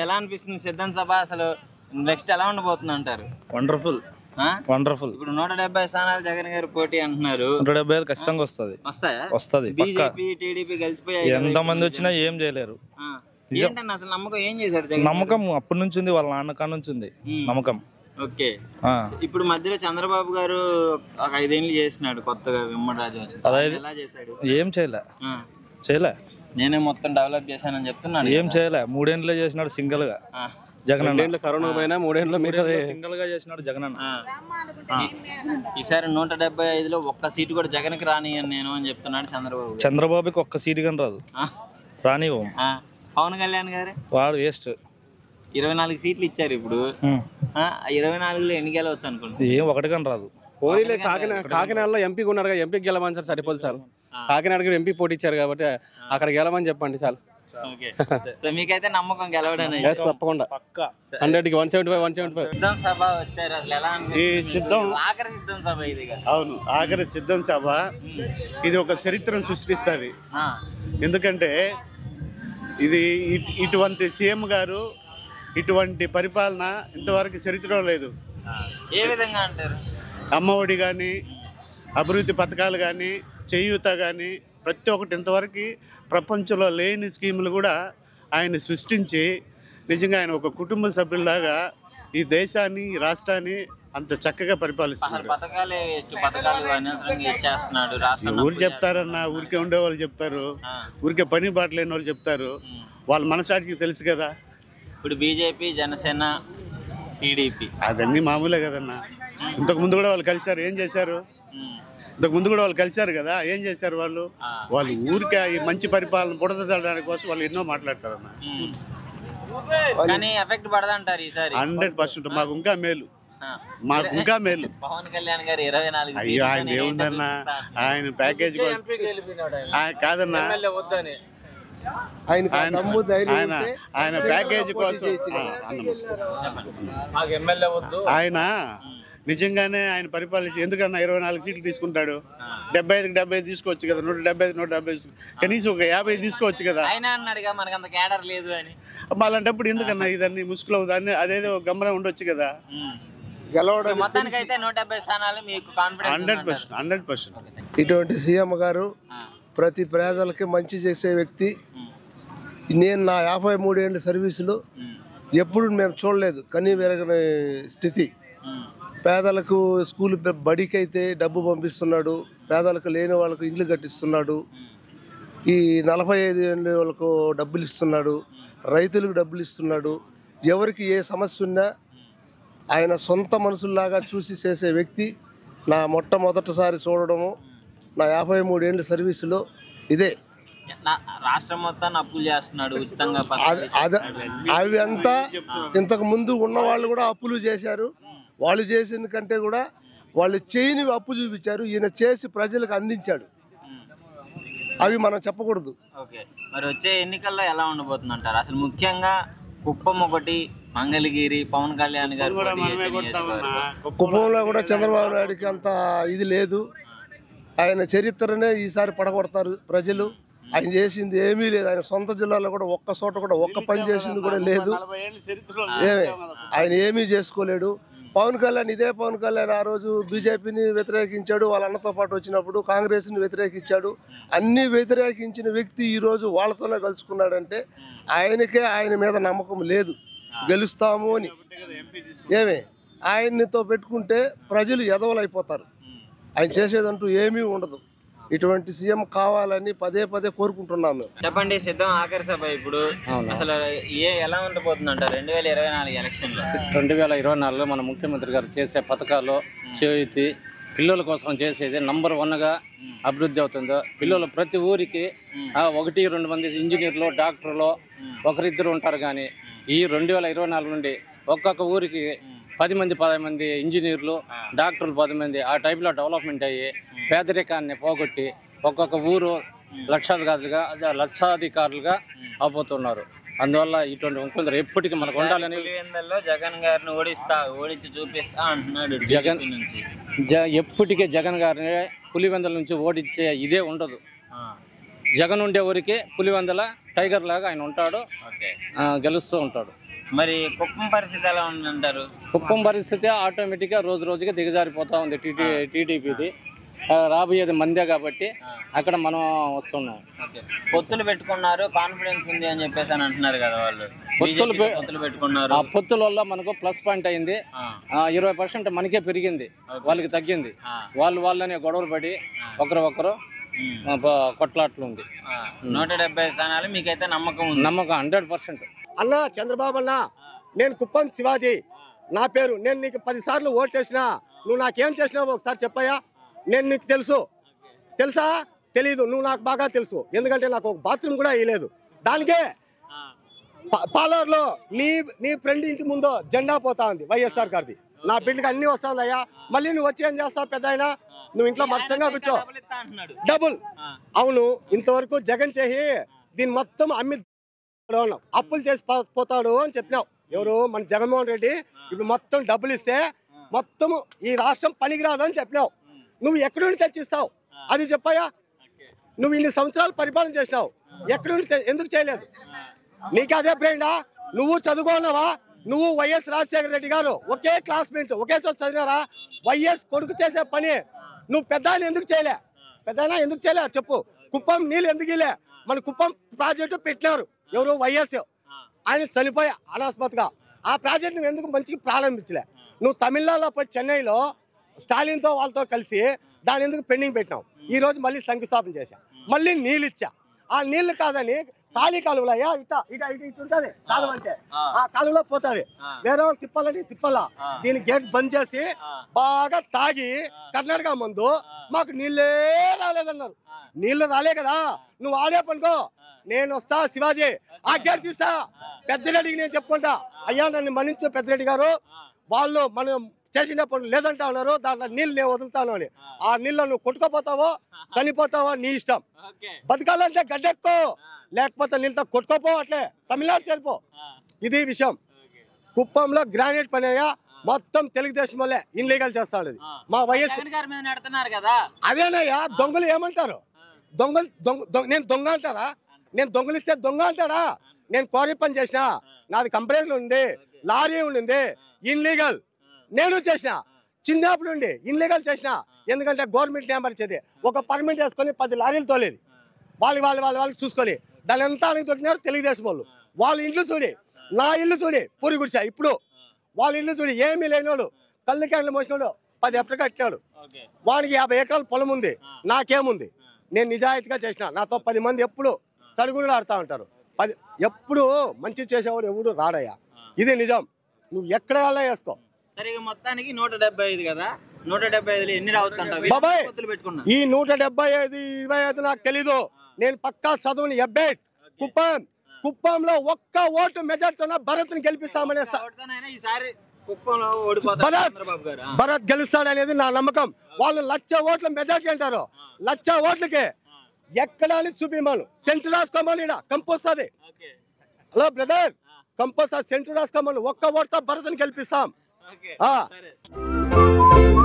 ఎలా అనిపిస్తుంది సిద్ధాంత సభ అసలు నెక్స్ట్ ఎలా ఉండబోతుంది అంటారు వండర్ఫుల్ ఆ? వండర్ఫుల్ ఇప్పుడు నూట డెబ్బై స్థానాలు జగన్ గారు పోటీ అంటున్నారు నూట డెబ్బై ఐదు ఖచ్చితంగా వస్తుంది వస్తాయా వస్తుంది పక్కా బీజేపీ టీడీపీ కలిసిపోయాయి కదా ఎంత మంది వచ్చినా ఏం చేయలేరు ఆ. ఏంటన్న అసలు నమ్మకం ఏం చేశాడు జగన్ నమ్మకం అప్పటి నుంచి ఉంది వాళ్ళ నాన్న కాడ నుంచి ఉంది నమ్మకం ఓకే ఆ. ఇప్పుడు మధ్యలో చంద్రబాబు గారు ఒక ఐదేళ్ళు చేసినాడు కొత్తగా విమ్మడి రాజ్యం వచ్చింది అదైదు- ఎలా చేశాడు ఏం చేయలే ఆ. చేయలే నేనే మొత్తం డెవలప్ చేశానని చెప్తున్నాడు ఏం చేయలే మూడేండ్లే చేసినాడు సింగిల్ గా ఆ. జగన్ అన్న కరోనా పోయినా మూడేళ్ళు మిగతా సింగిల్ గా చేసినాడు జగన్ అన్న ఆ. ఈసారి నూట డెబ్బై ఐదులో ఒక్క సీటు కూడా జగన్కి రానియను నేను అని చెప్తున్నాడు చంద్రబాబు గారు. చంద్రబాబుకి ఒక్క సీటు కానీ రాదు ఆ. రానివ్వం ఆ. పవన్ కళ్యాణ్ గారు వాడు వేస్ట్ ఇరవై నాలుగు సీట్లు ఇచ్చారు ఇప్పుడు ఆ, ఇరవై నాలుగులో ఎన్ని గెలవచ్చు అనుకుంటున్నాను ఏం ఒకటి కానీ రాదు పోనీలే కాకినాడ కాకినాడలో ఎంపీకి ఉన్నారు కదా ఎంపీకి గెలవని సార్ సరిపోదు సార్ కాకినాడకి ఎంపీ పోటీ ఇచ్చారు కాబట్టి అక్కడ గెలవని చెప్పండి చాలు ఓకే సో మీకైతే నమ్మకం గెలవడని ఎస్ తప్పకుండా హండ్రెడ్కి one seventy five one seventy five సిద్ధం సభ వచ్చారు అసలు ఎలా ఈ అనిపిస్తుంది సిద్ధం ఆఖరి సిద్ధం సభ ఇది కదా. అవును ఆఖరి సిద్ధం సభ ఇది ఒక చరిత్రను సృష్టిస్తుంది ఆ. ఎందుకంటే ఇది ఇట్- ఇటువంటి సీఎం గారు ఇటువంటి పరిపాలన ఇంతవరకు చరిత్రలో లేదు ఏ విధంగా అంటారు అమ్మఒడి కానీ అభివృద్ధి పథకాలు కానీ చేయూత కానీ ప్రతి ఒక్కటి ఇంతవరకు ప్రపంచంలో లేని స్కీములు కూడా ఆయన సృష్టించి నిజంగా ఆయన ఒక కుటుంబ సభ్యుల్లాగా ఈ దేశాన్ని ఈ రాష్ట్రాన్ని అంత చక్కగా అసలు పరిపాలిస్తున్నారు పథకాలే వేస్ట్ పథకాలు అనవసరంగా ఇచ్చేస్తున్నాడు రాష్ట్రం ఊరు చెప్తారన్న ఊరికే ఉండే వాళ్ళు చెప్తారు ఊరికే పని బాట లేని వాళ్ళు చెప్తారు వాళ్ళ మనసాటికి తెలుసు కదా ఇప్పుడు బీజేపీ జనసేన టీడీపీ అదన్నీ మామూలే కదన్నా ఇంతకు ముందు కూడా వాళ్ళు కలిశారు ఏం చేశారు ఇంతకు ముందు కూడా వాళ్ళు కలిశారు కదా ఏం చేశారు వాళ్ళు వాళ్ళు ఊరికే ఈ మంచి పరిపాలన బుడద చల్లడానికి కోసం వాళ్ళు ఎన్నో మాట్లాడతారన్న కానీ ఎఫెక్ట్ పడదంటారు ఈసారి హండ్రెడ్ పర్సెంట్ మాకు ఇంకా మేలు ఆ. మాకు ఇంకా మేలు పవన్ కళ్యాణ్ గారు ఇరవై నాలుగు అయ్యో సీట్లతో ఆయన నేనైతే ఏముందన్నా చూస్తా. ఆయన ప్యాకేజ్ కోసం ఆయన కాదన్నా వద్దని ఆయన ఆయన ఆయన ప్యాకేజ్ కోసం ఆ, అన్నమాట. మాకు ఎమ్మెల్యే వద్దు ఆయన నిజంగానే ఆయన పరిపాలించి ఎందుకన్నా ఇరవై నాలుగు సీట్లు తీసుకుంటాడు డెబ్బై ఐదుకి డెబ్బై ఐదు తీసుకోవచ్చు కదా నూట డెబ్బై ఐదు నూట డెబ్బై ఐదు కనీసం ఒక యాభై తీసుకోవచ్చు కదా ఆయన అన్నాడుగా మనకు అంత కేడర్ లేదు అని అబ్బా, అలాంటప్పుడు ఎందుకన్నా ఇదన్నీ ముసుగులో దాన్ని అదేదో గమ్మరం ఉండొచ్చు కదా ఇప్పుడు మొత్తానికి అయితే నూట డెబ్బై స్థానాలు మీకు confidence hundred percent hundred percent ఇటువంటి సీఎం గారు ప్రతి ప్రజలకి మంచి చేసే వ్యక్తి నేను నా యాభై మూడేళ్ళ సర్వీసులో ఎప్పుడు మేము చూడలేదు కనీ వెరగని స్థితి పేదలకు స్కూల్ బ- బడికి అయితే డబ్బు పంపిస్తున్నాడు పేదలకు లేని వాళ్ళకు ఇల్లు కట్టిస్తున్నాడు ఈ నలభై ఐదు ఏళ్ళ వాళ్ళకు డబ్బులు ఇస్తున్నాడు రైతులకు డబ్బులు ఇస్తున్నాడు ఎవరికి ఏ సమస్య ఉన్నా ఆయన సొంత మనుషుల్లాగా చూసి చేసే వ్యక్తి నా మొట్టమొదటిసారి చూడడము నా యాభై మూడేళ్ళ సర్వీసులో ఇదే నా- రాష్ట్రం మొత్తాన్ని అప్పులు చేస్తున్నాడు ఉచితంగా అది అది అవి అంతా ఇంతకు ముందు ఉన్న వాళ్ళు కూడా అప్పులు చేశారు వాళ్ళు చేసిన కంటే కూడా వాళ్ళు చేయని అప్పు చూపించారు ఈయన చేసి ప్రజలకు అందించాడు అవి మనం చెప్పకూడదు ఓకే మరి వచ్చే ఎన్నికల్లో ఎలా ఉండబోతుంది అంటారు అసలు ముఖ్యంగా కుప్పం ఒకటి మంగళగిరి పవన్ కళ్యాణ్ గారు పోటీ చేసే నియోజకవర్గం. కుప్పంలో కూడా చంద్రబాబు నాయుడుకి అంత ఇది లేదు ఆయన చరిత్రనే ఈసారి పడగొడతారు ప్రజలు ఆయన చేసింది ఏమీ లేదు ఆయన సొంత జిల్లాలో కూడా ఒక్క చోట కూడా ఒక్క పని చేసింది కూడా లేదు ఏమే ఆయన ఏమీ చేసుకోలేడు పవన్ కళ్యాణ్ ఇదే పవన్ కళ్యాణ్ ఆ రోజు బీజేపీని వ్యతిరేకించాడు వాళ్ళ అన్నతో పాటు వచ్చినప్పుడు కాంగ్రెస్ని వ్యతిరేకించాడు అన్ని వ్యతిరేకించిన వ్యక్తి ఈ రోజు వాళ్ళతోనే కలుసుకున్నాడంటే ఆయనకే ఆయన మీద నమ్మకం లేదు గెలుస్తాము అని ఏమే ఆయన్నితో పెట్టుకుంటే ప్రజలు ఎదవలైపోతారు ఆయన చేసేదంటూ ఏమీ ఉండదు ఇటువంటి సీఎం కావాలని పదే పదే కోరుకుంటున్నాం మేము చెప్పండి సిద్ధం ఆఖరి సభ ఇప్పుడు అసలు ఏ ఎలా ఉండబోతుంది అంటారు రెండు వేల ఇరవై నాలుగు ఎలక్షన్ లో రెండు వేల ఇరవై నాలుగులో మన ముఖ్యమంత్రి గారు చేసే పథకాలు చేతి పిల్లల కోసం చేసేది నంబర్ వన్గా అభివృద్ధి అవుతుందో పిల్లలు ప్రతి ఊరికి ఆ, ఒకటి రెండు మంది ఇంజనీర్లు డాక్టర్లు ఒకరిద్దరు ఉంటారు కానీ ఈ రెండు వేల ఇరవై నాలుగు నుండి ఒక్కొక్క ఊరికి పది మంది పది మంది ఇంజనీర్లు డాక్టర్లు పది మంది ఆ టైప్లో డెవలప్మెంట్ అయ్యి పేదరికాన్ని పోగొట్టి ఒక్కొక్క ఊరు లక్షాధికారులుగా అదే లక్షాధికారులుగా అవబోతున్నారు అందువల్ల ఇటువంటి ముఖ్యమంత్రి ఎప్పటికీ మనకు ఉండాలని పులివెందుల్లో జగన్ గారిని ఓడిస్తా ఓడించి చూపిస్తా అంటున్నాడు జగన్ TDP నుంచి జ ఎప్పటికీ జగన్ గారిని పులివెందల నుంచి ఓడించే ఇదే ఉండదు ఆ, జగన్ ఉండే ఊరికే పులివెందల టైగర్ లాగా ఆయన ఉంటాడు ఓకే ఆ, గెలుస్తూ ఉంటాడు మరి కుప్పం పరిస్థితి ఎలా ఉందంటారు కుప్పం పరిస్థితి ఆటోమేటిక్గా రోజు రోజుగా దిగజారిపోతా ఉంది టీటీ టీడీపీది రాబోయేది మందే కాబట్టి అక్కడ మనం వస్తున్నాం ఓకే పొత్తులు పెట్టుకున్నారు కాన్ఫిడెన్స్ ఉంది అని చెప్పేసి అని అంటున్నారు కదా వాళ్ళు పొత్తులు BJP తో పె- పొత్తులు పెట్టుకున్నారు ఆ పొత్తుల వల్ల మనకు ప్లస్ పాయింట్ అయింది ఆ, ఆ, ఇరవై పర్సెంట్ మనకే పెరిగింది వాళ్ళకి తగ్గింది ఆ, వాళ్ళు వాళ్ళనే గొడవలు పడి ఒకరు ఒకరు ఉమ్, ఆ, ప- కొట్లాట్లు ఉంది ఆ. నూట డెబ్బై స్థానాలు మీకైతే నమ్మకం ఉంది నమ్మకం హండ్రెడ్ పర్సెంట్ అన్న చంద్రబాబు అన్న నేను కుప్పం శివాజీ నా పేరు నేను నీకు పదిసార్లు ఓటేసినా నువ్వు నాకేం చేసినావు ఒకసారి చెప్పయ్యా నేను నీకు తెలుసు తెలుసా తెలీదు నువ్వు నాకు బాగా తెలుసు ఎందుకంటే నాకు ఒక బాత్రూమ్ కూడా వేయలేదు దానికే పా- పార్లర్లో నీ నీ ఫ్రెండ్ ఇంటి ముందు జెండా పోతా ఉంది వైఎస్ఆర్ గారిది నా బిడ్డకి అన్ని వస్తుందయ్యా మళ్ళీ నువ్వు వచ్చి ఏం చేస్తావు పెద్ద నువ్వు ఇంట్లో మత్సంగా కూర్చో డబ్బులు ఇస్తా అంటున్నాడు డబుల్ ఆ, అవును ఇంతవరకు జగన్ చేసి దీన్ని మొత్తం అమ్మి అన్నావు. అప్పులు చేసి పో- పోతాడు అని చెప్పినావు ఎవరు మన జగన్మోహన్ రెడ్డి ఇప్పుడు మొత్తం డబ్బులు ఇస్తే మొత్తం ఈ రాష్ట్రం పనికిరాదు అని చెప్పినావు నువ్వు ఎక్కడి నుండి తెచ్చిస్తావు అది చెప్పాయా నువ్వు ఇన్ని సంవత్సరాలు పరిపాలన చేసినావు ఎక్కడి నుండి తె- ఎందుకు చేయలేదు నీకు అదే బ్రెయినా నువ్వు చదువుకున్నావా నువ్వు వైఎస్ రాజశేఖర రెడ్డి గారు ఒకే క్లాస్మేట్ ఒకే చోట చదివినారా వైఎస్ కొడుకు చేసే పని నువ్వు పెద్ద ఎందుకు చేయలే పెద్ద ఎందుకు చేయలే చెప్పు కుప్పం నీళ్ళు ఎందుకు ఇలే మన కుప్పం ప్రాజెక్టు పెట్టినారు ఎవరు వైఎస్ ఆయన చనిపోయి అనాస్మత్గా ఆ ప్రాజెక్ట్ నువ్వు ఎందుకు మంచిగా ప్రారంభించలే నువ్వు తమిళనాడులో పోయి చెన్నైలో స్టాలిన్తో వాళ్ళతో కలిసి దాని ఎందుకు పెండింగ్ పెట్టినావు ఈ రోజు మళ్ళీ శంకుస్థాపన చేశా మళ్ళీ నీళ్ళు ఇచ్చా ఆ నీళ్లు కాదని ఖాళీ కాలువలయ్యా ఇట ఇట ఇట ఇటు ఉంటుంది కాలువ అంటే ఆ కాలువలో పోతుంది వేరే వాళ్ళు తిప్పాలంటే తిప్పాలా దీని గేట్ బంద్ చేసి బాగా తాగి కర్ణాటక మందు మాకు నీళ్ళే రాలేదన్నారు నీళ్లు రాలే కదా నువ్వు ఆడే పనుకో నేను వస్తా శివాజీ ఆ గేట్ తీస్తా పెద్దరెడ్డికి నేను చెప్పుకుంటా అయ్యా నన్ను మన్నించు పెద్దరెడ్డి గారు వాళ్ళు మనం చేసిన పనులు లేదంటా ఉన్నారు దాంట్లో నీళ్ళు నేను వదులుతాను అని ఆ నీళ్ళు నువ్వు కొట్టుకోపోతావో చనిపోతావో నీ ఇష్టం ఓకే బతకాలంటే గడ్డెక్కో లేకపోతే నీళ్ళతో కొట్టుకోపో అట్లే తమిళనాడు చేరిపో ఇది విషయం కుప్పంలో గ్రానైట్ పని అయ్యా మొత్తం తెలుగుదేశం వల్లే ఇన్లీగల్ చేస్తాడు ఇది. మా వైఎస్ జగన్ గారి మీద నెడుతున్నారు కదా అదేనయ్యా దొంగలు ఏమంటారు దొంగలు దొంగ దొంగ- నేను దొంగ అంటారా నేను దొంగలిస్తే దొంగ అంటాడా నేను క్వారీ పని చేసిన నాది కంపెనీలు ఉంది లారీ ఉండింది ఇన్లీగల్ నేను చేసిన చిన్నప్పుడు నుండి ఇన్లీగల్ చేసిన ఎందుకంటే గవర్నమెంట్ నెంబర్ ఇచ్చేది ఒక పర్మిట్ వేసుకొని పది లారీలు తోలేది వాళ్ళు వాళ్ళు వాళ్ళు వాళ్ళకి చూసుకొని దాని ఎంత అడిగి దొరికినారు తెలుగుదేశం వాళ్ళు వాళ్ళ ఇల్లు చూడి నా ఇల్లు చూడి పూరి గుడిసా ఇప్పుడు వాళ్ళ ఇల్లు చూడి ఏమీ లేనివాడు కళ్ళు క్యాండ్లు మోసినాడు పది ఎప్పుడు కట్టినాడు ఓకే వానికి యాభై ఎకరాల పొలం ఉంది నాకేముంది నేను నిజాయితీగా చేసిన నాతో పది మంది ఎప్పుడు సరుగులు ఆడుతూ ఉంటారు పది ఎప్పుడు మంచి చేసేవాడు ఎవడు రాడయ్యా ఇది నిజం నువ్వు ఎక్కడ వెళ్ళా వేసుకో సరే ఇక మొత్తానికి నూట డెబ్బై ఐదు కదా నూట డెబ్బై ఐదులో ఎన్ని రావచ్చు అంటావు బాబాయ్. పొత్తులు పెట్టుకున్నా ఈ నూట డెబ్బై ఐదు ఇరవై ఐదు నాకు తెలీదు నేను పక్కా చదువుని ఎబ్బేట్ కుప్పం కుప్పంలో ఒక్క ఓటు మెజార్టీతో భరత్ని గెలిపిస్తామనే స- ఓడితేనైనా ఈసారి కుప్పంలో ఓడిపోతారు భరత్ చంద్రబాబు గారు ఆ. భరత్ గెలుస్తాడనేది నా నమ్మకం వాళ్ళు లక్ష ఓట్ల మెజార్టీ అంటారు లక్ష ఓట్లకి ఎక్కడాని చూపిమను సెంటర్ రాసుకోమని కంపోస్తుంది okay hello brother compose centre రాసుకోమని ఒక్క ఓటుతో భరత్ని గెలిపిస్తాం ఓకే ఆ. సరే